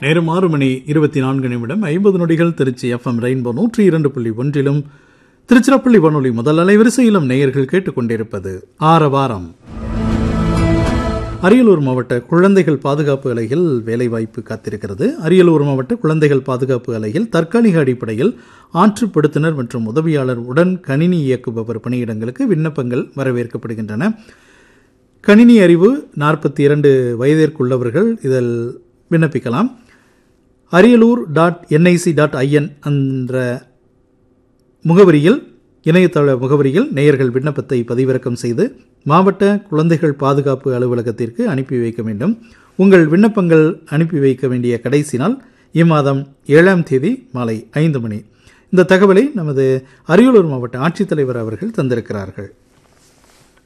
நேரம் ஆறு மணி இருபத்தி நான்கு நிமிடம் ஐம்பது நொடிகள் திருச்சி எஃப்எம் ரெயின்போ நூற்றி இரண்டு புள்ளி ஒன்றிலும் திருச்சிராப்பள்ளி வானொலி முதல் அலைவரிசையிலும் நேயர்கள் கேட்டுக்கொண்டிருப்பது ஆரவாரம் அரியலூர் மாவட்ட குழந்தைகள் பாதுகாப்பு அலையில் வேலைவாய்ப்பு காத்திருக்கிறது அரியலூர் மாவட்ட குழந்தைகள் பாதுகாப்பு அலையில் தற்காலிக அடிப்படையில் ஆற்றுப்படுத்துனர் மற்றும் உதவியாளர் உடன் கணினி இயக்குபவர் பணியிடங்களுக்கு விண்ணப்பங்கள் வரவேற்கப்படுகின்றன கணினி அறிவு நாற்பத்தி இரண்டு வயதிற்குள்ளவர்கள் இதில் விண்ணப்பிக்கலாம் Ariyalur dot NIC dot IN என்ற முகவரியில் இணையதள முகவரியில் நேயர்கள் விண்ணப்பத்தை பதிவிறக்கம் செய்து மாவட்ட குழந்தைகள் பாதுகாப்பு அலுவலகத்திற்கு அனுப்பி வைக்க வேண்டும் உங்கள் விண்ணப்பங்கள் அனுப்பி வைக்க வேண்டிய கடைசி நாள் இம்மாதம் ஏழாம் தேதி மாலை ஐந்து மணி இந்த தகவலை நமது அரியலூர் மாவட்ட ஆட்சித்தலைவர் அவர்கள் தந்திருக்கிறார்கள்